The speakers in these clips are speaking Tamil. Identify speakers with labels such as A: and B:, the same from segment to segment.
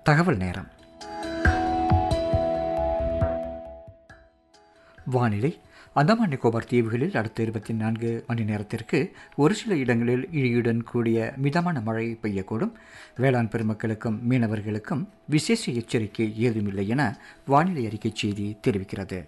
A: தகவல் நேரம் வானிலை அந்தமான் நிக்கோபார் தீவுகளில் அடுத்த இருபத்தி நான்கு மணி நேரத்திற்கு ஒரு சில இடங்களில் இடியுடன் கூடிய மிதமான மழை பெய்யக்கூடும் வேளாண் பெருமக்களுக்கும் மீனவர்களுக்கும் விசேஷ எச்சரிக்கை ஏதுமில்லை என வானிலை அறிக்கை செய்தி தெரிவிக்கிறது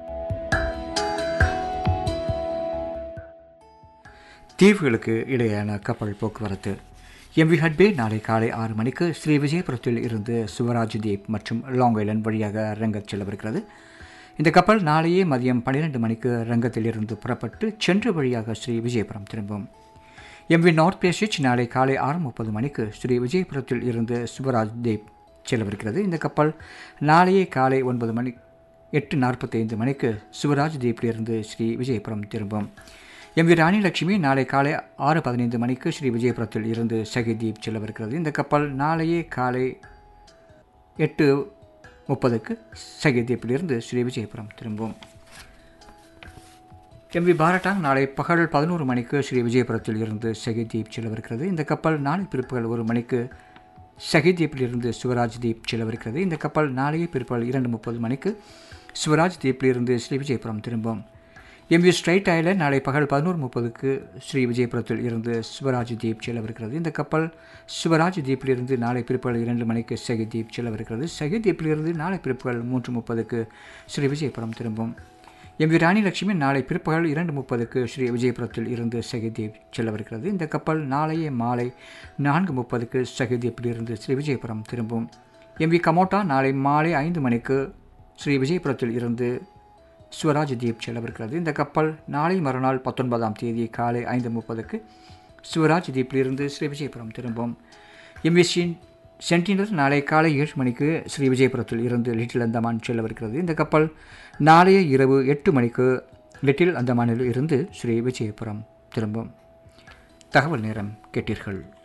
A: தீவுகளுக்கு இடையேயான கப்பல் போக்குவரத்து எம்வி ஹட்பே நாளை காலை ஆறு மணிக்கு ஸ்ரீ விஜயபுரத்தில் இருந்து சுவராஜ் தீப் மற்றும் லாங் ஐலண்ட் வழியாக ரங்கத் செல்லவிருக்கிறது இந்த கப்பல் நாளையே மதியம் பன்னிரெண்டு மணிக்கு ரங்கத்திலிருந்து புறப்பட்டு சென்று வழியாக ஸ்ரீ விஜயபுரம் திரும்பும் எம்வி நார்த் பேசிச் நாளை காலை ஆறு முப்பது மணிக்கு ஸ்ரீ விஜயபுரத்தில் இருந்து சுவராஜ் தீப் செல்லவிருக்கிறது இந்த கப்பல் நாளையே காலை ஒன்பது மணி எட்டு நாற்பத்தைந்து மணிக்கு சுவராஜ் தீப்பிலிருந்து ஸ்ரீ விஜயபுரம் திரும்பும் எம் வி ராணி லட்சுமி நாளை காலை ஆறு பதினைந்து மணிக்கு ஸ்ரீ விஜயபுரத்தில் இருந்து சகிதீப் செல்லவிருக்கிறது இந்த கப்பல் நாளையே காலை எட்டு முப்பதுக்கு சகிதீப்பிலிருந்து ஸ்ரீ விஜயபுரம் திரும்பும் எம் வி பாரட்டாங் நாளை பகல் பதினோரு மணிக்கு ஸ்ரீ விஜயபுரத்தில் இருந்து சகிதீப் செல்லவிருக்கிறது இந்த கப்பல் நாளை பிற்பகல் ஒரு மணிக்கு சகிதீப்பிலிருந்து சிவராஜ் தீப் செல்லவிருக்கிறது இந்த கப்பல் நாளையே பிற்பகல் இரண்டு முப்பது மணிக்கு சிவராஜ் தீப்பிலிருந்து ஸ்ரீ விஜயபுரம் திரும்பும் எம்வி ஸ்ட்ரைட் ஐலண்ட் நாளை பகல் பதினோரு முப்பதுக்கு ஸ்ரீ விஜயபுரத்தில் இருந்து சிவராஜ் தீப் செல்லவிருக்கிறது இந்த கப்பல் சிவராஜ் தீப்பிலிருந்து நாளை பிற்பகல் இரண்டு மணிக்கு சகி தீப் செல்லவிருக்கிறது சகி தீப்பிலிருந்து நாளை பிற்பகல் மூன்று முப்பதுக்கு ஸ்ரீ விஜயபுரம் திரும்பும் எம்வி ராணி லட்சுமி நாளை பிற்பகல் இரண்டு முப்பதுக்கு ஸ்ரீ விஜயபுரத்தில் இருந்து சகிதீப் செல்லவிருக்கிறது இந்த கப்பல் நாளைய மாலை நான்கு முப்பதுக்கு சகிதீப்பிலிருந்து ஸ்ரீ விஜயபுரம் திரும்பும் எம்வி கமோட்டா நாளை மாலை ஐந்து மணிக்கு ஸ்ரீ விஜயபுரத்தில் இருந்து ஸ்வராஜ் தீப் செல்லவிருக்கிறது இந்த கப்பல் நாளை மறுநாள் பத்தொன்பதாம் தேதி காலை ஐந்து முப்பதுக்கு ஸ்வராஜ் தீப்பிலிருந்து ஸ்ரீ விஜயபுரம் திரும்பும் எம்விசின் சென்டினர் நாளை காலை ஏழு மணிக்கு ஸ்ரீ விஜயபுரத்தில் இருந்து லிட்டில் அந்தமான் செல்லவிருக்கிறது இந்த கப்பல் நாளைய இரவு எட்டு மணிக்கு லிட்டில் அந்தமானில் இருந்து ஸ்ரீ விஜயபுரம் திரும்பும் தகவல் நேரம் கேட்டீர்கள்